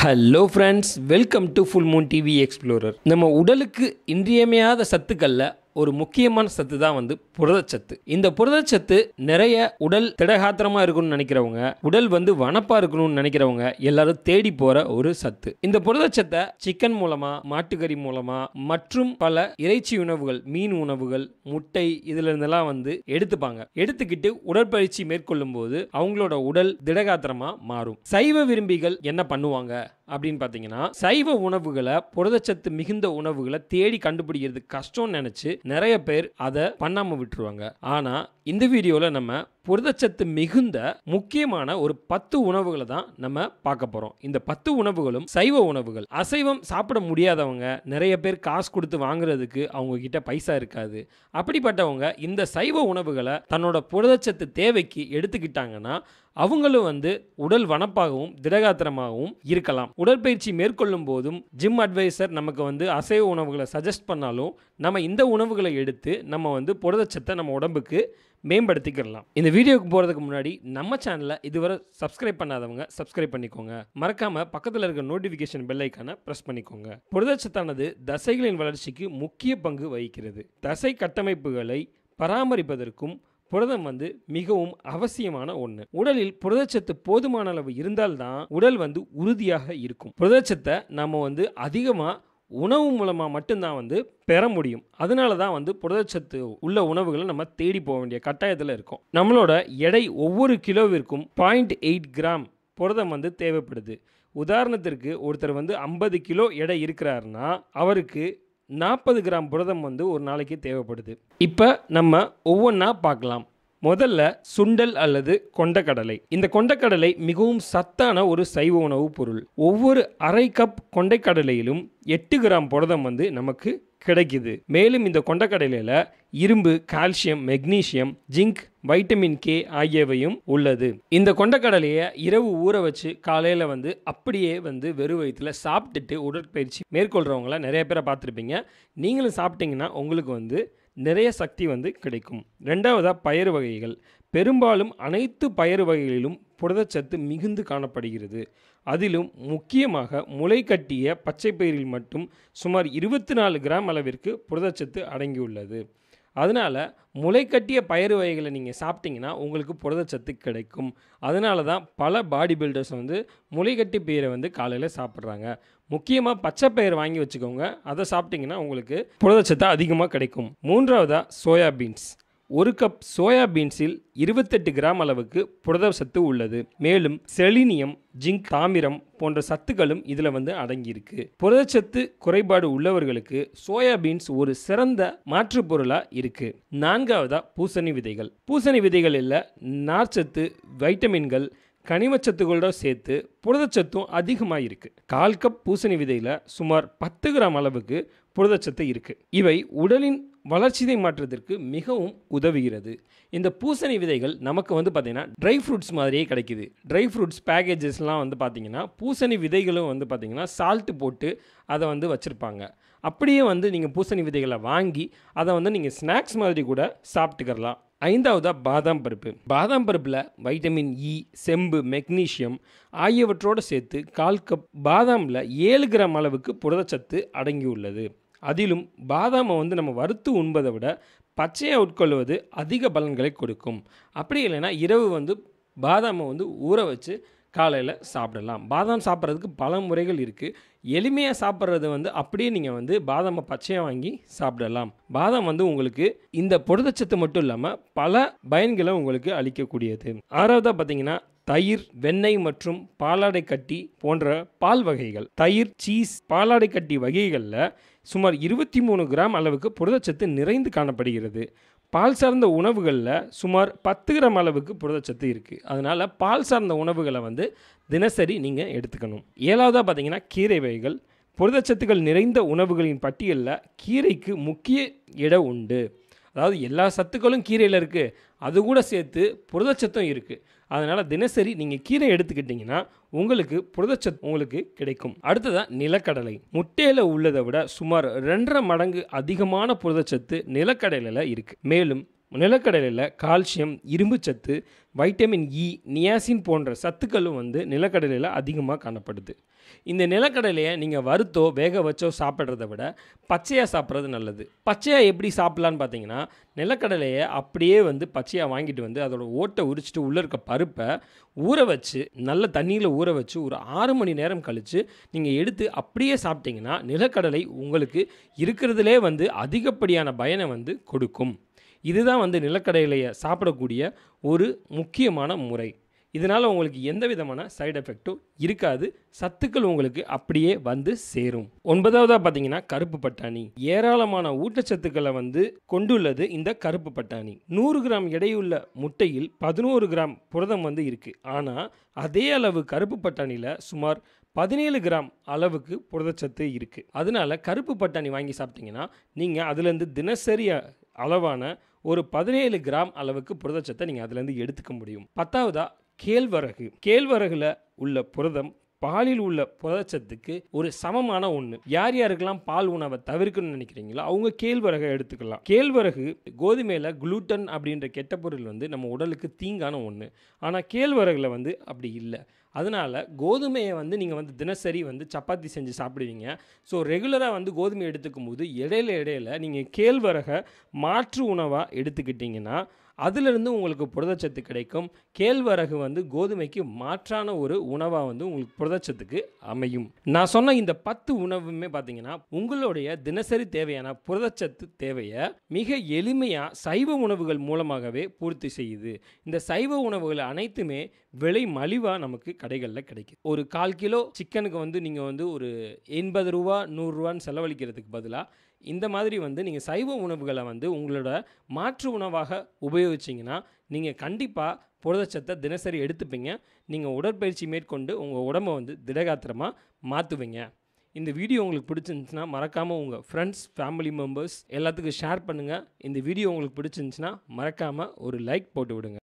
hello friends welcome to full moon TV explorer நம்ம உடலுக்கு இன்றியமையாத சத்துக்களில் ஒரு முக்கியமான சத்து தான் வந்து புரதச்சத்து இந்த புரதச்சத்து நிறைய உடல் திடகாத்திரமா இருக்கணும்னு நினைக்கிறவங்க உடல் வந்து வனப்பா இருக்கணும்னு நினைக்கிறவங்க எல்லாரும் தேடி போற ஒரு சத்து இந்த புரதச்சத்தை சிக்கன் மூலமா மாட்டுக்கறி மூலமா மற்றும் பல இறைச்சி உணவுகள் மீன் உணவுகள் முட்டை இதுல இருந்தெல்லாம் வந்து எடுத்துப்பாங்க எடுத்துக்கிட்டு உடற்பயிற்சி மேற்கொள்ளும் போது அவங்களோட உடல் திடகாத்திரமா மாறும் சைவ விரும்பிகள் என்ன பண்ணுவாங்க அப்படின்னு பார்த்தீங்கன்னா சைவ உணவுகளை புரதச்சத்து மிகுந்த உணவுகளை தேடி கண்டுபிடிக்கிறது கஷ்டம்னு நினைச்சு நிறைய பேர் அதை பண்ணாம விட்டுருவாங்க ஆனா இந்த வீடியோவில் நம்ம புரதச்சத்து மிகுந்த முக்கியமான ஒரு பத்து உணவுகளை தான் நம்ம பார்க்க போறோம் இந்த பத்து உணவுகளும் சைவ உணவுகள் அசைவம் சாப்பிட முடியாதவங்க நிறைய பேர் காசு கொடுத்து வாங்குறதுக்கு அவங்க கிட்ட பைசா இருக்காது அப்படிப்பட்டவங்க இந்த சைவ உணவுகளை தன்னோட புரதச்சத்து தேவைக்கு எடுத்துக்கிட்டாங்கன்னா அவங்களும் வந்து உடல் வனப்பாகவும் திடகாத்திரமாகவும் இருக்கலாம் உடற்பயிற்சி மேற்கொள்ளும் போதும் ஜிம் அட்வைசர் நமக்கு வந்து அசைவ உணவுகளை சஜஸ்ட் பண்ணாலும் நம்ம இந்த உணவுகளை எடுத்து நம்ம வந்து புரதச்சத்தை நம்ம உடம்புக்கு மேம்படுத்திக்கிடலாம் இந்த வீடியோக்கு போகிறதுக்கு முன்னாடி நம்ம சேனலை இதுவரை சப்ஸ்கிரைப் பண்ணாதவங்க சப்ஸ்கிரைப் பண்ணிக்கோங்க மறக்காம பக்கத்தில் இருக்க நோட்டிஃபிகேஷன் பெல் ஐக்கானை ப்ரெஸ் பண்ணிக்கோங்க புரதச்சத்தானது தசைகளின் வளர்ச்சிக்கு முக்கிய பங்கு வகிக்கிறது தசை கட்டமைப்புகளை பராமரிப்பதற்கும் புரதம் வந்து மிகவும் அவசியமான ஒன்று உடலில் புரதச்சத்து போதுமான அளவு இருந்தால்தான் உடல் வந்து உறுதியாக இருக்கும் புரதச்சத்தை நம்ம வந்து அதிகமாக உணவு மூலமாக மட்டும்தான் வந்து பெற முடியும் அதனால தான் வந்து புரதச்சத்து உள்ள உணவுகளை நம்ம தேடி போக வேண்டிய கட்டாயத்தில் இருக்கோம் நம்மளோட எடை ஒவ்வொரு கிலோவிற்கும் பாயிண்ட் எயிட் கிராம் புரதம் வந்து தேவைப்படுது உதாரணத்திற்கு ஒருத்தர் வந்து ஐம்பது கிலோ எடை இருக்கிறாருன்னா அவருக்கு நாற்பது கிராம் புரதம் வந்து ஒரு நாளைக்கு தேவைப்படுது இப்போ நம்ம ஒவ்வொன்றா பார்க்கலாம் முதல்ல சுண்டல் அல்லது கொண்டக்கடலை இந்த கொண்டக்கடலை மிகவும் சத்தான ஒரு சைவ உணவுப் பொருள் ஒவ்வொரு அரை கப் கொண்டைக்கடலையிலும் எட்டு கிராம் புரதம் வந்து நமக்கு கிடைக்குது மேலும் இந்த கொண்டக்கடலையில் இரும்பு calcium magnesium zinc vitamin K ஆகியவையும் உள்ளது இந்த கொண்டக்கடலையை இரவு ஊற வச்சு காலையில் வந்து அப்படியே வந்து வெறும் வயிற்றில் சாப்பிட்டுட்டு உடற்பயிற்சி மேற்கொள்கிறவங்கள நிறைய பேரை பார்த்துருப்பீங்க நீங்களும் சாப்பிட்டீங்கன்னா உங்களுக்கு வந்து நிறைய சக்தி வந்து கிடைக்கும் ரெண்டாவதாக பயறு வகைகள் பெரும்பாலும் அனைத்து பயறு வகைகளிலும் புரதச்சத்து மிகுந்து காணப்படுகிறது அதிலும் முக்கியமாக முளை கட்டிய பச்சை பயிரில் மட்டும் சுமார் இருபத்தி நாலு கிராம் அளவிற்கு புரதச்சத்து அடங்கியுள்ளது அதனால் முளைக்கட்டிய பயறு வகைகளை நீங்கள் சாப்பிட்டீங்கன்னா உங்களுக்கு புரதச்சத்து கிடைக்கும் அதனால தான் பல பாடி பில்டர்ஸ் வந்து முளைக்கட்டி பயிரை வந்து காலையில் சாப்பிட்றாங்க முக்கியமாக பச்சை பயிர் வாங்கி வச்சுக்கோங்க அதை சாப்பிட்டீங்கன்னா உங்களுக்கு புரதச்சத்து அதிகமாக கிடைக்கும் மூன்றாவதாக சோயா பீன்ஸ் ஒரு கப் சோயா பீன்ஸில் இருபத்தெட்டு கிராம் அளவுக்கு புரத சத்து உள்ளது மேலும் செலினியம் ஜிங்க் தாமிரம் போன்ற சத்துக்களும் இதில் வந்து அடங்கியிருக்கு புரதச்சத்து குறைபாடு உள்ளவர்களுக்கு சோயா பீன்ஸ் ஒரு சிறந்த மாற்று பொருளாக இருக்கு நான்காவதா பூசணி விதைகள் பூசணி விதைகளில் நார்ச்சத்து வைட்டமின்கள் கனிமச்சத்துகளோட சேர்த்து புரதச்சத்தும் அதிகமாக இருக்குது கால் கப் பூசணி விதையில் சுமார் பத்து கிராம் அளவுக்கு புரதச்சத்து இருக்குது இவை உடலின் வளர்ச்சிதை மாற்றத்திற்கு மிகவும் உதவுகிறது இந்த பூசணி விதைகள் நமக்கு வந்து பார்த்திங்கன்னா ட்ரை ஃப்ரூட்ஸ் மாதிரியே கிடைக்குது ட்ரை ஃப்ரூட்ஸ் பேக்கேஜஸ்லாம் வந்து பார்த்திங்கன்னா பூசணி விதைகளும் வந்து பார்த்திங்கன்னா சால்ட்டு போட்டு அதை வந்து வச்சுருப்பாங்க அப்படியே வந்து நீங்கள் பூசணி விதைகளை வாங்கி அதை வந்து நீங்கள் ஸ்நாக்ஸ் மாதிரி கூட சாப்பிட்டுக்கிறலாம் ஐந்தாவதாக பாதாம் பருப்பு பாதாம் பருப்பில் வைட்டமின் இ செம்பு மெக்னீஷியம் ஆகியவற்றோடு சேர்த்து கால் கப் பாதாமில் ஏழு கிராம் அளவுக்கு புரதச்சத்து அடங்கியுள்ளது அதிலும் பாதாமை வந்து நம்ம வறுத்து உண்பதை விட பச்சையாக உட்கொள்வது அதிக பலன்களை கொடுக்கும் அப்படி இல்லைன்னா இரவு வந்து பாதாமை வந்து ஊற வச்சு காலையில் சாப்பிடலாம் பாதாம் சாப்பிட்றதுக்கு பல முறைகள் இருக்குது எளிமையாக சாப்பிட்றது வந்து அப்படியே நீங்கள் வந்து பாதாமை பச்சையாக வாங்கி சாப்பிடலாம் பாதாம் வந்து உங்களுக்கு இந்த புரதச்சத்து மட்டும் இல்லாமல் பல பயன்களை உங்களுக்கு அளிக்கக்கூடியது ஆறாவதாக பார்த்தீங்கன்னா தயிர் வெண்ணெய் மற்றும் பாலாடை கட்டி போன்ற பால் வகைகள் தயிர் சீஸ் பாலாடை கட்டி வகைகளில் சுமார் இருபத்தி மூணு கிராம் அளவுக்கு புரதச்சத்து நிறைந்து காணப்படுகிறது பால் சார்ந்த உணவுகளில் சுமார் பத்து கிராம் அளவுக்கு புரதச்சத்து இருக்குது அதனால் பால் சார்ந்த உணவுகளை வந்து தினசரி நீங்கள் எடுத்துக்கணும் ஏழாவதாக பார்த்தீங்கன்னா கீரை வகைகள் புரதச்சத்துக்கள் நிறைந்த உணவுகளின் பட்டியலில் கீரைக்கு முக்கிய இடம் உண்டு அதாவது எல்லா சத்துக்களும் கீரையில் இருக்குது அது கூட சேர்த்து புரதச்சத்தும் இருக்குது அதனால் தினசரி நீங்கள் கீரை எடுத்துக்கிட்டிங்கன்னா உங்களுக்கு புரதச்சத்து உங்களுக்கு கிடைக்கும் அடுத்ததாக நிலக்கடலை முட்டையில் உள்ளதை விட சுமார் ரெண்டரை மடங்கு அதிகமான புரதச்சத்து நிலக்கடலையில் இருக்குது மேலும் நிலக்கடலையில் கால்சியம் இரும்புச்சத்து வைட்டமின் இ நியாசின் போன்ற சத்துக்களும் வந்து நிலக்கடலையில் அதிகமாக காணப்படுது இந்த நிலக்கடலையை நீங்கள் வறுத்தோ வேக வச்சோ சாப்பிட்றத விட பச்சையாக சாப்பிட்றது நல்லது பச்சையாக எப்படி சாப்பிட்லான்னு பார்த்தீங்கன்னா நிலக்கடலையை அப்படியே வந்து பச்சையாக வாங்கிட்டு வந்து அதோட ஓட்டை உரிச்சிட்டு உள்ளே இருக்க பருப்பை ஊற வச்சு நல்ல தண்ணியில் ஊற வச்சு ஒரு ஆறு மணி நேரம் கழித்து நீங்கள் எடுத்து அப்படியே சாப்பிட்டீங்கன்னா நிலக்கடலை உங்களுக்கு இருக்கிறதுலே வந்து அதிகப்படியான பயனை வந்து கொடுக்கும் இதுதான் வந்து நிலக்கடலையை சாப்பிடக்கூடிய ஒரு முக்கியமான முறை இதனால் உங்களுக்கு எந்த விதமான சைடு எஃபெக்ட்டும் இருக்காது சத்துக்கள் உங்களுக்கு அப்படியே வந்து சேரும் ஒன்பதாவதாக பார்த்தீங்கன்னா கருப்பு பட்டாணி ஏராளமான ஊட்டச்சத்துக்களை வந்து கொண்டுள்ளது இந்த கருப்பு பட்டாணி நூறு கிராம் எடையுள்ள முட்டையில் பதினோரு கிராம் புரதம் வந்து இருக்குது ஆனால் அதே அளவு கருப்பு பட்டாணியில் சுமார் பதினேழு கிராம் அளவுக்கு புரதச்சத்து இருக்குது அதனால கருப்பு பட்டாணி வாங்கி சாப்பிட்டீங்கன்னா நீங்கள் அதுலேருந்து தினசரி அளவான ஒரு பதினேழு கிராம் அளவுக்கு புரதச்சத்தை நீங்கள் அதுலேருந்து எடுத்துக்க முடியும் பத்தாவதா கேழ்வரகு கேழ்வரகுல உள்ள புரதம் பாலில் உள்ள புரதச்சத்துக்கு ஒரு சமமான ஒன்று யார் யாருக்கெல்லாம் பால் உணவை தவிர்க்கணும்னு நினைக்கிறீங்களோ அவங்க கேழ்வரகை எடுத்துக்கலாம் கேழ்வரகு கோதுமையில் குளூட்டன் அப்படின்ற கெட்ட பொருள் வந்து நம்ம உடலுக்கு தீங்கான ஒன்று ஆனால் கேழ்வரகுல வந்து அப்படி இல்லை அதனால் கோதுமையை வந்து நீங்கள் வந்து தினசரி வந்து சப்பாத்தி செஞ்சு சாப்பிடுவீங்க ஸோ ரெகுலராக வந்து கோதுமை எடுத்துக்கும் போது இடையில இடையில நீங்கள் கேழ்வரகை மாற்று உணவாக எடுத்துக்கிட்டிங்கன்னா அதிலிருந்து உங்களுக்கு புரதச்சத்து கிடைக்கும் கேழ்வரகு வந்து கோதுமைக்கு மாற்றான ஒரு உணவாக வந்து உங்களுக்கு புரதச்சத்துக்கு அமையும் நான் சொன்ன இந்த பத்து உணவுமே பார்த்தீங்கன்னா உங்களுடைய தினசரி தேவையான புரதச்சத்து தேவையை மிக எளிமையாக சைவ உணவுகள் மூலமாகவே பூர்த்தி செய்யுது இந்த சைவ உணவுகள் அனைத்துமே விலை மலிவாக நமக்கு கடைகளில் கிடைக்குது ஒரு கால் கிலோ சிக்கனுக்கு வந்து நீங்கள் வந்து ஒரு எண்பது ரூபா நூறுரூவான்னு செலவழிக்கிறதுக்கு பதிலாக இந்த மாதிரி வந்து நீங்கள் சைவ உணவுகளை வந்து உங்களோட மாற்று உணவாக உபயோகிச்சிங்கன்னா நீங்கள் கண்டிப்பாக புரதச்சத்தை தினசரி எடுத்துப்பீங்க நீங்கள் உடற்பயிற்சி மேற்கொண்டு உங்கள் உடம்பை வந்து திடகாத்திரமாக மாற்றுவீங்க இந்த வீடியோ உங்களுக்கு பிடிச்சிருந்துச்சுன்னா மறக்காமல் உங்கள் ஃப்ரெண்ட்ஸ் ஃபேமிலி மெம்பர்ஸ் எல்லாத்துக்கும் ஷேர் பண்ணுங்கள் இந்த வீடியோ உங்களுக்கு பிடிச்சிருந்துச்சுன்னா மறக்காமல் ஒரு லைக் போட்டு விடுங்க